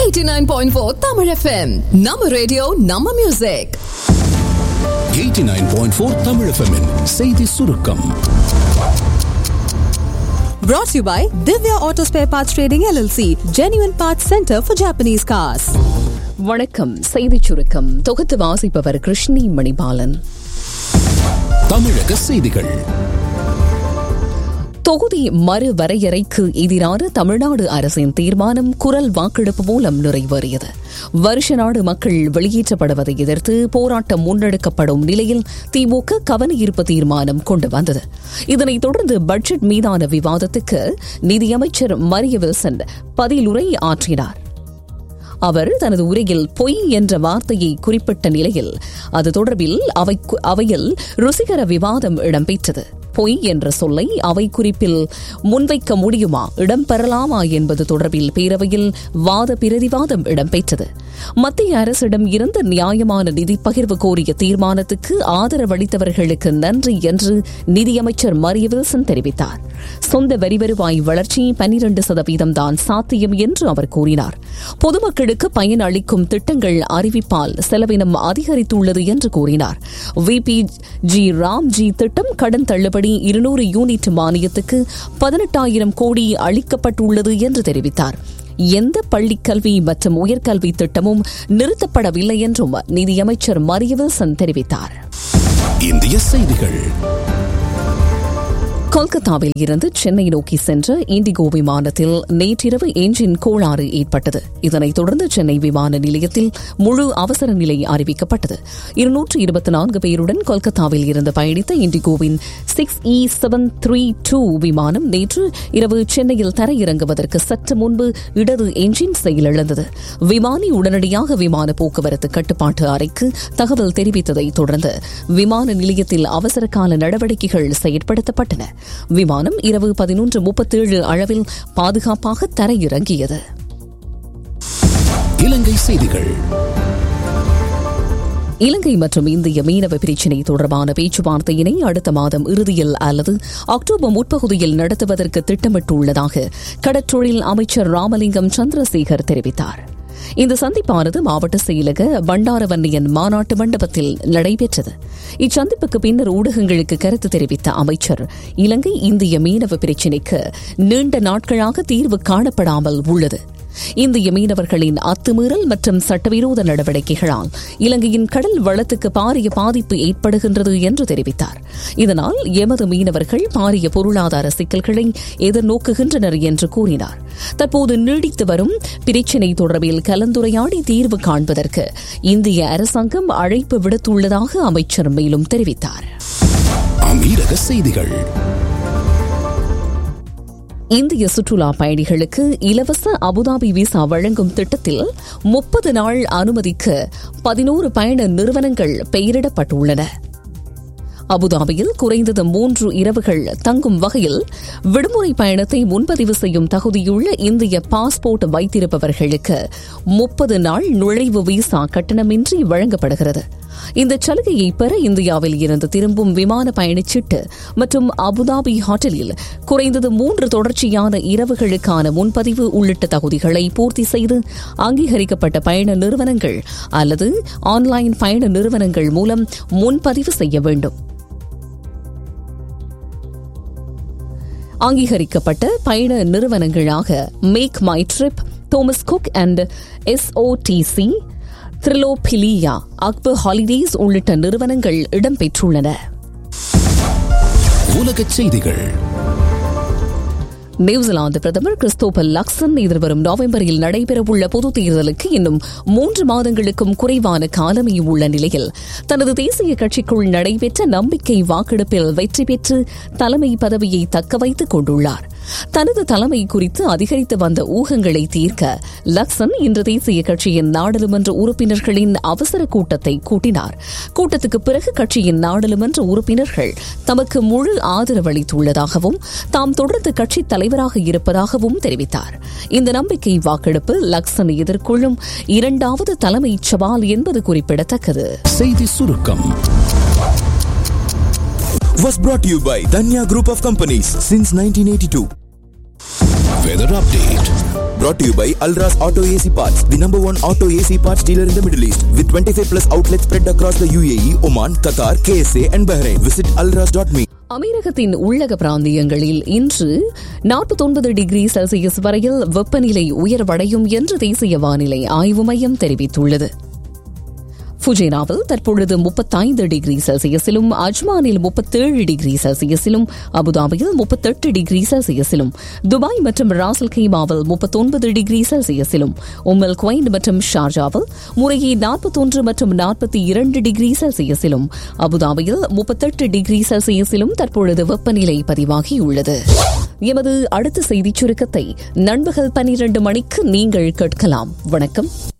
89.4 Tamil FM நம்ம radio நம்ம music 89.4 Tamil FM -இன் செய்தி சுருக்கம் Brought to you by Divya Auto Spare Parts Trading LLC, Genuine Parts Center for Japanese Cars. வணக்கம் செய்திச் சுருக்கம் தொகுத்து வாசிப்பவர் கிருஷ்ணி மணிபாலன் தமிழக செய்திகள் தொகுதி மறுவரையறைக்கு எதிரான தமிழ்நாடு அரசின் தீர்மானம் குரல் வாக்கெடுப்பு மூலம் நிறைவேறியது வருஷ நாடு மக்கள் வெளியேற்றப்படுவதை எதிர்த்து போராட்டம் முன்னெடுக்கப்படும் நிலையில் திமுக கவன ஈர்ப்பு தீர்மானம் கொண்டு வந்தது இதனைத் தொடர்ந்து பட்ஜெட் மீதான விவாதத்துக்கு நிதியமைச்சர் மரிய வில்சன் பதிலுரை ஆற்றினார் அவர் தனது உரையில் பொய் என்ற வார்த்தையை குறிப்பிட்ட நிலையில் அது தொடர்பில் அவை அவையில் ருசிகர விவாதம் இடம்பெற்றது பொய் என்ற சொல்லை அவை குறிப்பில் முன்வைக்க முடியுமா இடம்பெறலாமா என்பது தொடர்பில் பேரவையில் வாத பிரதிவாதம் இடம்பெற்றது மத்திய அரசிடம் இருந்த நியாயமான நிதி பகிர்வு கோரிய தீர்மானத்துக்கு ஆதரவளித்தவர்களுக்கு நன்றி என்று நிதியமைச்சர் மரிய வில்சன் தெரிவித்தார் சொந்த வரி வருவாய் வளர்ச்சி பனிரண்டு சதவீதம் தான் சாத்தியம் என்று அவர் கூறினார் பொதுமக்களுக்கு பயன் அளிக்கும் திட்டங்கள் அறிவிப்பால் செலவினம் அதிகரித்துள்ளது என்று கூறினார் விபி ஜி ராம்ஜி திட்டம் கடன் தள்ளுபடி இருநூறு யூனிட் மானியத்துக்கு பதினெட்டாயிரம் கோடி அளிக்கப்பட்டுள்ளது என்று தெரிவித்தார் எந்த பள்ளிக்கல்வி மற்றும் உயர்கல்வி திட்டமும் நிறுத்தப்படவில்லை என்றும் நிதியமைச்சர் மரியவில்சன் தெரிவித்தார் இந்திய செய்திகள் கொல்கத்தாவில் இருந்து சென்னை நோக்கி சென்ற இண்டிகோ விமானத்தில் நேற்றிரவு என்ஜின் கோளாறு ஏற்பட்டது இதனைத் தொடர்ந்து சென்னை விமான நிலையத்தில் முழு அவசர நிலை அறிவிக்கப்பட்டது இருநூற்று இருபத்தி நான்கு பேருடன் கொல்கத்தாவில் இருந்து பயணித்த இண்டிகோவின் six E seven three two விமானம் நேற்று இரவு சென்னையில் தரையிறங்குவதற்கு சற்று முன்பு இடது என்ஜின் செயலிழந்தது விமானி உடனடியாக விமான போக்குவரத்து கட்டுப்பாட்டு அறைக்கு தகவல் தெரிவித்ததை தொடர்ந்து விமான நிலையத்தில் அவசர கால நடவடிக்கைகள் செயற்படுத்தப்பட்டன விமானம் இரவு பதினொன்று முப்பத்தேழு அளவில் பாதுகாப்பாக தரையிறங்கியது இலங்கை செய்திகள் இலங்கை மற்றும் இந்திய மீனவ பிரச்சினை தொடர்பான பேச்சுவார்த்தையினை அடுத்த மாதம் இறுதியில் அல்லது அக்டோபர் முற்பகுதியில் நடத்துவதற்கு திட்டமிட்டுள்ளதாக கடற்றொழில் அமைச்சர் ராமலிங்கம் சந்திரசேகர் தெரிவித்தார் இந்த சந்திப்பானது மாவட்ட செயலக பண்டாரவன்னியன் மாநாட்டு மண்டபத்தில் நடைபெற்றது இச்சந்திப்புக்கு பின்னர் ஊடகங்களுக்கு கருத்து தெரிவித்த அமைச்சர் இலங்கை இந்திய மீனவ பிரச்சினைக்கு நீண்ட நாட்களாக தீர்வு காணப்படாமல் உள்ளது இந்திய மீனவர்களின் அத்துமீறல் மற்றும் சட்டவிரோத நடவடிக்கைகளால் இலங்கையின் கடல் வளத்துக்கு பாரிய பாதிப்பு ஏற்படுகின்றது என்று தெரிவித்தார் இதனால் எமது மீனவர்கள் பாரிய பொருளாதார சிக்கல்களை எதிர்நோக்குகின்றனர் என்று கூறினார் தற்போது நீடித்து வரும் பிரச்சினை தொடர்பில் கலந்துரையாடி தீர்வு காண்பதற்கு இந்திய அரசாங்கம் அழைப்பு விடுத்துள்ளதாக அமைச்சர் மேலும் தெரிவித்தார் அமீரக செய்திகள் இந்திய சுற்றுலா பயணிகளுக்கு இலவச அபுதாபி விசா வழங்கும் திட்டத்தில் முப்பது நாள் அனுமதிக்கு பதினோரு பயண நிறுவனங்கள் பெயரிடப்பட்டுள்ளன அபுதாபியில் குறைந்தது மூன்று இரவுகள் தங்கும் வகையில் விடுமுறை பயணத்தை முன்பதிவு செய்யும் தகுதியுள்ள இந்திய பாஸ்போர்ட் வைத்திருப்பவர்களுக்கு முப்பது நாள் நுழைவு விசா கட்டணமின்றி வழங்கப்படுகிறது இந்த சலுகையை பெற இந்தியாவில் இருந்து திரும்பும் விமான பயணச்சீட்டு மற்றும் அபுதாபி ஹோட்டலில் குறைந்தது மூன்று தொடர்ச்சியான இரவுகளுக்கான முன்பதிவு உள்ளிட்ட தகுதிகளை பூர்த்தி செய்து அங்கீகரிக்கப்பட்ட பயண நிறுவனங்கள் அல்லது ஆன்லைன் பயண நிறுவனங்கள் மூலம் முன்பதிவு செய்ய வேண்டும் அங்கீகரிக்கப்பட்ட பயண நிறுவனங்களாக make my trip Thomas Cook and SOTC Thrillophilia Akbar holidays உள்ளிட்ட நிறுவனங்கள் இடம்பெற்றுள்ளன உலகச் செய்திகள் நியூசிலாந்து பிரதமர் கிறிஸ்தோபர் லக்சன் எதிர்வரும் நவம்பரில் நடைபெறவுள்ள பொதுத் தேர்தலுக்கு இன்னும் மூன்று மாதங்களுக்கும் குறைவான காலமே உள்ள நிலையில் தனது தேசிய கட்சிக்குள் நடைபெற்ற நம்பிக்கை வாக்கெடுப்பில் வெற்றி பெற்று தலைமை பதவியை தக்க வைத்துக் கொண்டுள்ளார் தனது தலைமை குறித்து அதிகரித்து வந்த ஊகங்களை தீர்க்க லக்சன் இன்று தேசிய கட்சியின் நாடாளுமன்ற உறுப்பினர்களின் அவசர கூட்டத்தை கூட்டினார் கூட்டத்துக்கு பிறகு கட்சியின் நாடாளுமன்ற உறுப்பினர்கள் தமக்கு முழு ஆதரவு அளித்துள்ளதாகவும் தாம் தொடர்ந்து கட்சித் தலைவராக இருப்பதாகவும் தெரிவித்தார் இந்த நம்பிக்கை வாக்கெடுப்பு லக்சன் எதிர்கொள்ளும் இரண்டாவது தலைமை சவால் என்பது குறிப்பிடத்தக்கது செய்தி சுருக்கம் was brought to you by Danya Group of Companies since 1982. Weather update brought to you by Alras Auto AC Parts, the number one auto AC parts dealer in the Middle East, with 25 plus outlets spread across the UAE, Oman, Qatar, KSA, and Bahrain. Visit alras.me. அமீரகத்தின் உள்ளக பிராந்தியங்களில் இன்று நாற்பத்தொன்பது degree Celsius வரையில் வெப்பநிலை உயர்வடையும் என்று தேசிய வானிலை ஆய்வு மையம் தெரிவித்துள்ளது ஃபுஜேனாவில் தற்பொழுது முப்பத்தைந்து டிகிரி செல்சியஸிலும் அஜ்மானில் முப்பத்தேழு டிகிரி செல்சியஸிலும் அபுதாபியில் முப்பத்தெட்டு டிகிரி செல்சியஸிலும் துபாய் மற்றும் ராசல் கைமாவில் முப்பத்தொன்பது டிகிரி செல்சியஸிலும் உம்மல் குவைண்ட் மற்றும் ஷார்ஜாவில் முறையே நாற்பத்தொன்று மற்றும் நாற்பத்தி இரண்டு டிகிரி செல்சியஸிலும் அபுதாபியில் முப்பத்தெட்டு டிகிரி செல்சியஸிலும் தற்பொழுது வெப்பநிலை பதிவாகியுள்ளது எமது அடுத்த செய்திச் சுருக்கத்தை நண்பகல் பனிரண்டு மணிக்கு நீங்கள் கேட்கலாம் வணக்கம்